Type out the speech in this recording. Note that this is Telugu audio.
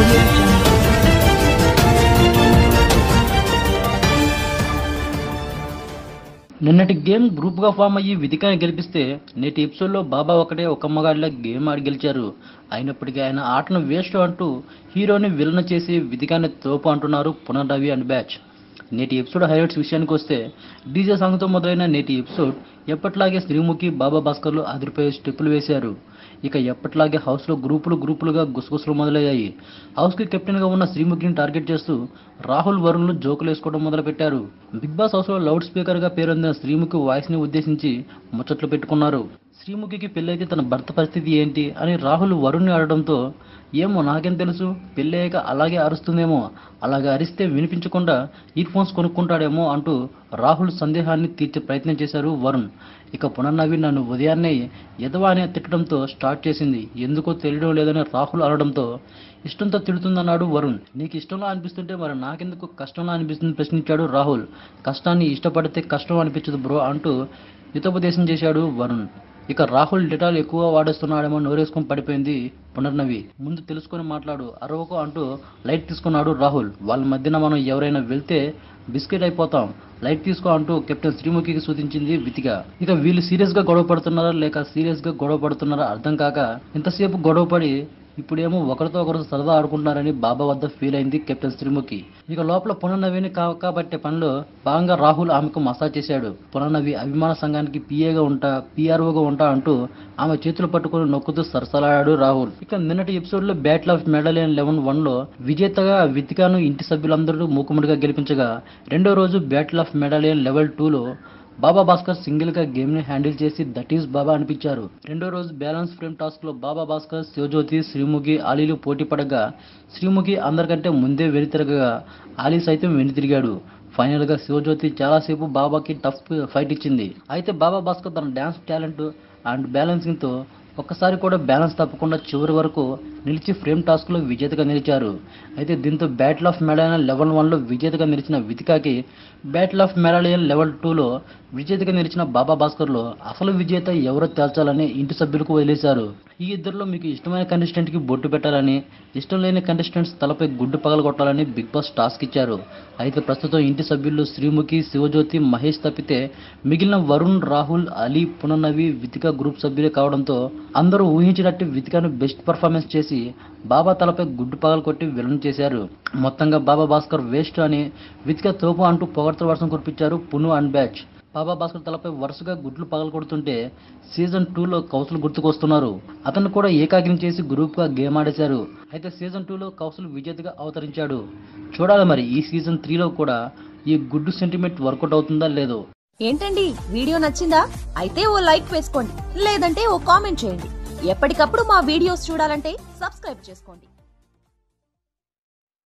audio jungle. నిన్నటి గేమ్ గ్రూప్ గా ఫామ్ అయ్యి విధికాన్ని గెలిపిస్తే నేటి ఎపిసోడ్ లో బాబా ఒకటే ఒక మగాడిలా గేమ్ ఆడి గెలిచారు అయినప్పటికీ ఆయన ఆటను వేస్ట్ అంటూ హీరోని విలన చేసి విధికాన్ని తోపు అంటున్నారు పునర్రవి అండ్ బ్యాచ్ నేటి ఎపిసోడ్ హైలైట్స్ విషయానికి వస్తే డీజే సాంగ్తో మొదలైన నేటి ఎపిసోడ్ ఎప్పట్లాగే శ్రీముఖి బాబా భాస్కర్లు అదిరిపోయే స్టెప్పులు వేశారు ఇక ఎప్పట్లాగే హౌస్లో గ్రూపులు గ్రూపులుగా గుసగుసలు మొదలయ్యాయి హౌస్కి కెప్టెన్గా ఉన్న శ్రీముఖిని టార్గెట్ చేస్తూ రాహుల్ వరుణ్లు జోకులు వేసుకోవడం మొదలుపెట్టారు బిగ్ బాస్ హౌస్లో లౌడ్ స్పీకర్గా పేరొందిన శ్రీముఖి వాయిస్ని ఉద్దేశించి ముచ్చట్లు పెట్టుకున్నారు శ్రీముఖికి పెళ్ళైతే తన భర్త పరిస్థితి ఏంటి అని రాహుల్ వరుణ్ని అడగడంతో ఏమో నాకేం తెలుసు పెళ్ళయ్యాక అలాగే అరుస్తుందేమో అలాగే అరిస్తే వినిపించకుండా ఇయర్ ఫోన్స్ కొనుక్కుంటాడేమో అంటూ రాహుల్ సందేహాన్ని తీర్చే ప్రయత్నం చేశారు వరుణ్ ఇక పునర్నవి నన్ను ఉదయాన్నే ఎదవా అని తిట్టడంతో స్టార్ట్ చేసింది ఎందుకో తెలియడం లేదని రాహుల్ అనడంతో ఇష్టంతో తిడుతుందన్నాడు వరుణ్ నీకు ఇష్టంలో అనిపిస్తుంటే మరి నాకెందుకు కష్టంలో అనిపిస్తుంది ప్రశ్నించాడు రాహుల్ కష్టాన్ని ఇష్టపడితే కష్టం అనిపించదు బ్రో అంటూ హితోపదేశం చేశాడు వరుణ్ ఇక రాహుల్ డెటాల్ ఎక్కువ వాడేస్తున్నాడేమో నోరేసుకొని పడిపోయింది పునర్నవి ముందు తెలుసుకొని మాట్లాడు అరవకు అంటూ లైట్ తీసుకున్నాడు రాహుల్ వాళ్ళ మధ్యన మనం ఎవరైనా వెళ్తే బిస్కెట్ అయిపోతాం లైట్ తీసుకో అంటూ కెప్టెన్ శ్రీముఖికి సూచించింది వితిక ఇక వీళ్ళు సీరియస్ గా గొడవ పడుతున్నారా లేక సీరియస్ గా గొడవ పడుతున్నారా అర్థం కాక ఇంతసేపు గొడవ పడి ఇప్పుడేమో ఒకరితో ఒకరు సరదా ఆడుకుంటున్నారని బాబా వద్ద ఫీల్ అయింది కెప్టెన్ శ్రీముఖి ఇక లోపల పునర్నవిని కా- కాబట్టే పనిలో భాగంగా రాహుల్ ఆమెకు మసాజ్ చేశాడు పునర్నవి అభిమాన సంఘానికి పిఏగా ఉంటా పిఆర్ఓగా ఉంటా అంటూ ఆమె చేతులు పట్టుకుని నొక్కుతూ సరసలాడాడు రాహుల్ ఇక నిన్నటి ఎపిసోడ్ లో battle of medallion level one లో విజేతగా వితికాను ఇంటి సభ్యులందరూ మూకుముడిగా గెలిపించగా రెండో రోజు బ్యాటిల్ ఆఫ్ మెడలియన్ లెవెల్ టూలో బాబా భాస్కర్ సింగిల్ గా గేమ్ ని హ్యాండిల్ చేసి దట్ ఈస్ బాబా అనిపించారు రెండో రోజు బ్యాలెన్స్ ఫ్రేమ్ టాస్క్ లో బాబా భాస్కర్ శివజ్యోతి శ్రీముఖి ఆలీలు పోటీ పడగా శ్రీముఖి అందరికంటే ముందే వెనుతిరగగా ఆలీ సైతం వెనుతిరిగాడు ఫైనల్ గా శివజ్యోతి చాలాసేపు బాబాకి టఫ్ ఫైట్ ఇచ్చింది అయితే బాబా భాస్కర్ తన డ్యాన్స్ టాలెంట్ అండ్ బ్యాలెన్సింగ్ తో ఒక్కసారి కూడా బ్యాలెన్స్ తప్పకుండా చివరి వరకు నిలిచి ఫ్రేమ్ టాస్క్లో విజేతగా నిలిచారు అయితే దీంతో బ్యాటిల్ ఆఫ్ మెడాలియన్ లెవెల్ వన్లో విజేతగా నిలిచిన వితికాకి బ్యాటిల్ ఆఫ్ మెడాలియన్ లెవెల్ టూలో విజేతగా నిలిచిన బాబా భాస్కర్లో అసలు విజేత ఎవరో తేల్చాలని ఇంటి సభ్యులకు వదిలేశారు ఈ ఇద్దరిలో మీకు ఇష్టమైన కంటెస్టెంట్కి బొట్టు పెట్టాలని ఇష్టం లేని కంటెస్టెంట్స్ తలపై గుడ్డు పగలగొట్టాలని బిగ్ బాస్ టాస్క్ ఇచ్చారు అయితే ప్రస్తుతం ఇంటి సభ్యులు శ్రీముఖి శివజ్యోతి మహేష్ తప్పితే మిగిలిన వరుణ్ రాహుల్ అలీ పునర్నవి వితిక గ్రూప్ సభ్యులే కావడంతో అందరూ ఊహించినట్టు వితికను బెస్ట్ పర్ఫార్మెన్స్ చేసి బాబా తలపై గుడ్డు పగలు కొట్టి విలన్ చేశారు మొత్తంగా బాబా భాస్కర్ వేస్ట్ అని వితిక తోపు అంటూ పొగడ్తల వర్షం కురిపించారు పును అండ్ బ్యాచ్ బాబా భాస్కర్ తలపై వరుసగా గుడ్లు పగలు కొడుతుంటే సీజన్ టూలో కౌసులు గుర్తుకొస్తున్నారు అతను కూడా ఏకాగ్రం చేసి గ్రూప్గా గేమ్ ఆడేశారు అయితే సీజన్ టూలో కౌసులు విజేతగా అవతరించాడు చూడాలి మరి ఈ సీజన్ త్రీలో కూడా ఈ గుడ్డు సెంటిమెంట్ వర్కౌట్ అవుతుందా లేదో ఏంటండి వీడియో నచ్చిందా అయితే ఓ లైక్ వేసుకోండి లేదంటే ఓ కామెంట్ చేయండి ఎప్పటికప్పుడు మా వీడియోస్ చూడాలంటే సబ్స్క్రైబ్ చేసుకోండి